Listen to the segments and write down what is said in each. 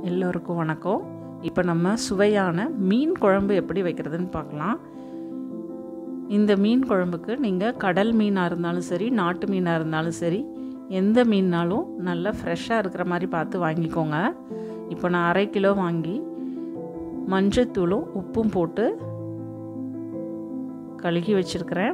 எல்லோருக்கும் வணக்கம் இப்போ நம்ம சுவையான மீன் குழம்பு எப்படி வைக்கிறதுன்னு பார்க்கலாம் இந்த மீன் குழம்புக்கு நீங்கள் கடல் மீனாக இருந்தாலும் சரி நாட்டு மீனாக இருந்தாலும் சரி எந்த மீன்னாலும் நல்லா ஃப்ரெஷ்ஷாக இருக்கிற மாதிரி பார்த்து வாங்கிக்கோங்க இப்போ நான் அரை கிலோ வாங்கி மஞ்சத்தூளும் உப்பும் போட்டு கழுகி வச்சுருக்கிறேன்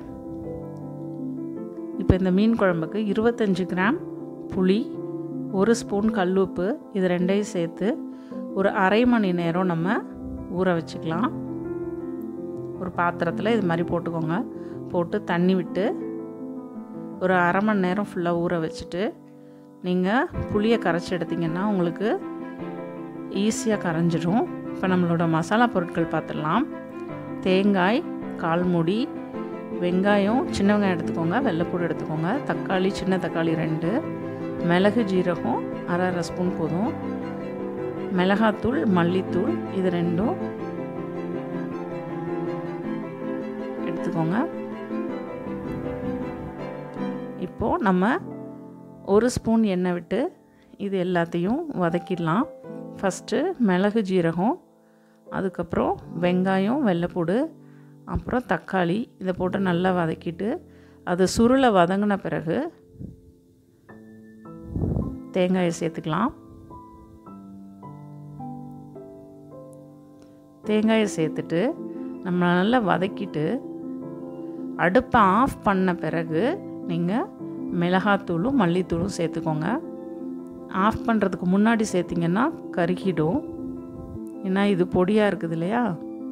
இப்போ இந்த மீன் குழம்புக்கு இருபத்தஞ்சி கிராம் புளி ஒரு ஸ்பூன் கல்லுப்பு இது ரெண்டையும் சேர்த்து ஒரு அரை மணி நேரம் நம்ம ஊற வச்சுக்கலாம் ஒரு பாத்திரத்தில் இது மாதிரி போட்டுக்கோங்க போட்டு தண்ணி விட்டு ஒரு அரை மணி நேரம் ஃபுல்லாக ஊற வச்சுட்டு நீங்கள் புளியை கரைச்சி எடுத்திங்கன்னா உங்களுக்கு ஈஸியாக கரைஞ்சிடும் இப்போ நம்மளோட மசாலா பொருட்கள் பார்த்துடலாம் தேங்காய் கால் மூடி வெங்காயம் சின்ன வெங்காயம் எடுத்துக்கோங்க வெள்ளைப்பூடு எடுத்துக்கோங்க தக்காளி சின்ன தக்காளி ரெண்டு மிளகு ஜீரகம் அரை அரை ஸ்பூன் போதும் மிளகாத்தூள் மல்லித்தூள் இது ரெண்டும் எடுத்துக்கோங்க இப்போது நம்ம ஒரு ஸ்பூன் எண்ணெய் விட்டு இது எல்லாத்தையும் வதக்கிடலாம் ஃபஸ்ட்டு மிளகு ஜீரகம் அதுக்கப்புறம் வெங்காயம் வெள்ளைப்பூடு அப்புறம் தக்காளி இதை போட்டு நல்லா வதக்கிட்டு அது சுருளை வதங்கின பிறகு தேங்காயை சேர்த்துக்கலாம் தேங்காயை சேர்த்துட்டு நம்ம நல்லா வதக்கிட்டு அடுப்பை ஆஃப் பண்ண பிறகு நீங்கள் மிளகாத்தூளும் மல்லித்தூளும் சேர்த்துக்கோங்க ஆஃப் பண்ணுறதுக்கு முன்னாடி சேர்த்திங்கன்னா கருகிடும் ஏன்னா இது பொடியாக இருக்குது இல்லையா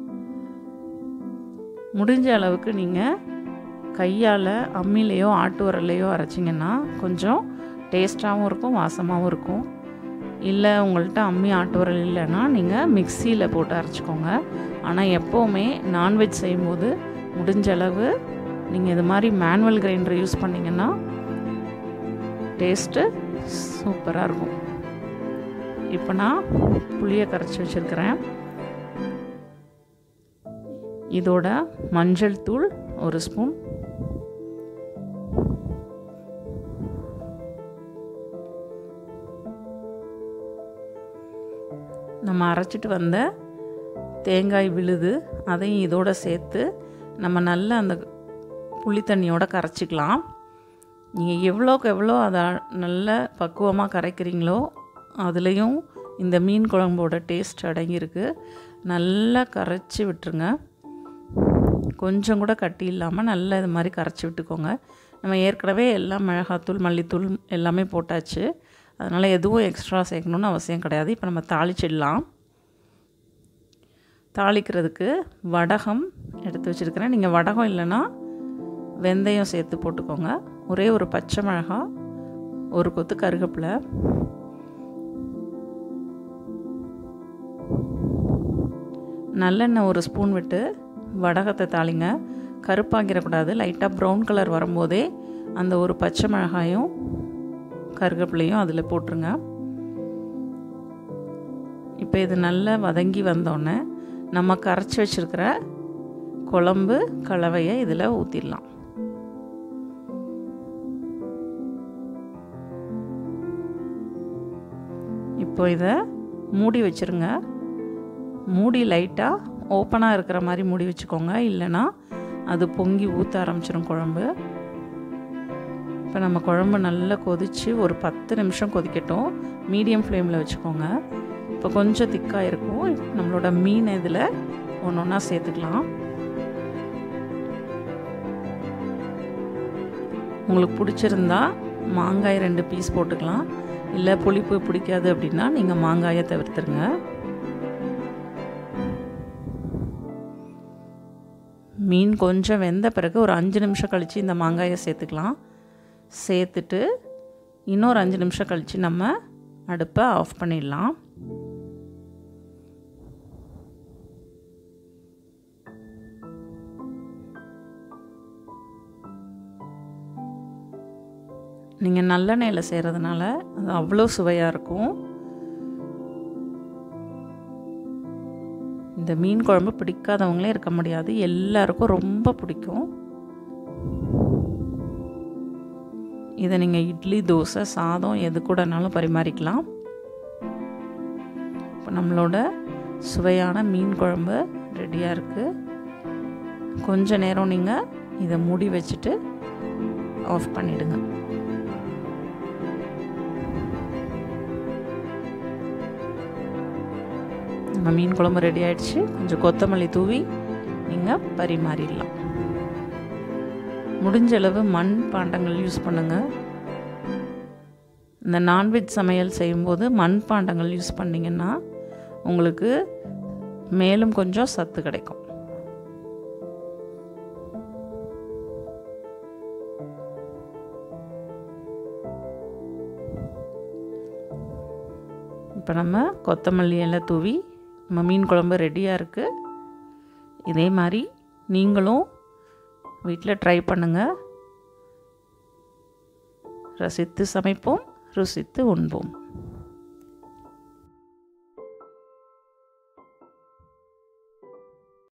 முடிஞ்ச அளவுக்கு நீங்கள் கையால் அம்மிலேயோ ஆட்டு உரல்லையோ அரைச்சிங்கன்னா கொஞ்சம் டேஸ்ட்டாகவும் இருக்கும் வாசமாகவும் இருக்கும் இல்லை உங்கள்கிட்ட அம்மி ஆட்டு உரல் இல்லைன்னா நீங்கள் மிக்சியில் போட்டு அரைச்சிக்கோங்க ஆனால் எப்போவுமே நான்வெஜ் செய்யும்போது முடிஞ்ச அளவு நீங்கள் இது மாதிரி மேனுவல் கிரைண்டர் யூஸ் பண்ணிங்கன்னா டேஸ்ட்டு சூப்பராக இருக்கும் இப்போ நான் புளியை கரைச்சி வச்சுருக்கிறேன் இதோட மஞ்சள் தூள் ஒரு ஸ்பூன் நம்ம அரைச்சிட்டு வந்த தேங்காய் விழுது அதையும் இதோட சேர்த்து நம்ம நல்லா அந்த புளி தண்ணியோட கரைச்சிக்கலாம் நீங்கள் எவ்வளோக்கு எவ்வளோ அதை நல்ல பக்குவமாக கரைக்கிறீங்களோ அதுலேயும் இந்த மீன் குழம்போட டேஸ்ட் அடங்கியிருக்கு நல்லா கரைச்சி விட்டுருங்க கொஞ்சம் கூட கட்டி இல்லாமல் நல்லா இது மாதிரி கரைச்சி விட்டுக்கோங்க நம்ம ஏற்கனவே எல்லாம் மிளகாத்தூள் மல்லித்தூள் எல்லாமே போட்டாச்சு அதனால் எதுவும் எக்ஸ்ட்ரா சேர்க்கணுன்னு அவசியம் கிடையாது இப்போ நம்ம தாளிச்சிடலாம் தாளிக்கிறதுக்கு வடகம் எடுத்து வச்சுருக்கிறேன் நீங்கள் வடகம் இல்லைன்னா வெந்தயம் சேர்த்து போட்டுக்கோங்க ஒரே ஒரு பச்சை மிளகா ஒரு கொத்து கருகப்பிலை நல்லெண்ணெய் ஒரு ஸ்பூன் விட்டு வடகத்தை தாளிங்க கருப்பாக்கிடக்கூடாது லைட்டாக ப்ரௌன் கலர் வரும்போதே அந்த ஒரு பச்சை மிளகாயும் கருகப்பிலையும் அதில் போட்டுருங்க இப்போ இது நல்லா வதங்கி வந்தோடனே நம்ம கரைச்சி வச்சுருக்கிற குழம்பு கலவையை இதில் ஊற்றிடலாம் இப்போ இதை மூடி வச்சுருங்க மூடி லைட்டாக ஓப்பனாக இருக்கிற மாதிரி மூடி வச்சுக்கோங்க இல்லைன்னா அது பொங்கி ஊற்ற ஆரம்பிச்சிடும் குழம்பு இப்போ நம்ம குழம்பு நல்லா கொதித்து ஒரு பத்து நிமிஷம் கொதிக்கட்டும் மீடியம் ஃப்ளேமில் வச்சுக்கோங்க இப்போ கொஞ்சம் திக்காக இருக்கும் நம்மளோட மீன் இதில் ஒன்று ஒன்றா சேர்த்துக்கலாம் உங்களுக்கு பிடிச்சிருந்தா மாங்காய் ரெண்டு பீஸ் போட்டுக்கலாம் இல்லை புளிப்பு பிடிக்காது அப்படின்னா நீங்கள் மாங்காயை தவிர்த்துருங்க மீன் கொஞ்சம் வெந்த பிறகு ஒரு அஞ்சு நிமிஷம் கழித்து இந்த மாங்காயை சேர்த்துக்கலாம் சேர்த்துட்டு இன்னொரு அஞ்சு நிமிஷம் கழித்து நம்ம அடுப்பை ஆஃப் பண்ணிடலாம் நீங்கள் நல்லெண்ணெயில் செய்கிறதுனால அது அவ்வளோ சுவையாக இருக்கும் இந்த மீன் குழம்பு பிடிக்காதவங்களே இருக்க முடியாது எல்லாருக்கும் ரொம்ப பிடிக்கும் இதை நீங்கள் இட்லி தோசை சாதம் எது கூடனாலும் பரிமாறிக்கலாம் நம்மளோட சுவையான மீன் குழம்பு ரெடியாக இருக்குது கொஞ்ச நேரம் நீங்கள் இதை மூடி வச்சுட்டு ஆஃப் பண்ணிவிடுங்க நம்ம மீன் குழம்பு ரெடி ஆயிடுச்சு கொஞ்சம் கொத்தமல்லி தூவி நீங்கள் பரிமாறிடலாம் முடிஞ்ச அளவு மண் பாண்டங்கள் யூஸ் பண்ணுங்கள் இந்த நான்வெஜ் சமையல் செய்யும்போது மண் பாண்டங்கள் யூஸ் பண்ணிங்கன்னா உங்களுக்கு மேலும் கொஞ்சம் சத்து கிடைக்கும் இப்போ நம்ம கொத்தமல்லி எல்லாம் தூவி நம்ம மீன் குழம்பு ரெடியாக இருக்குது இதே மாதிரி நீங்களும் வீட்டில் ட்ரை பண்ணுங்கள் ரசித்து சமைப்போம் ருசித்து உண்போம்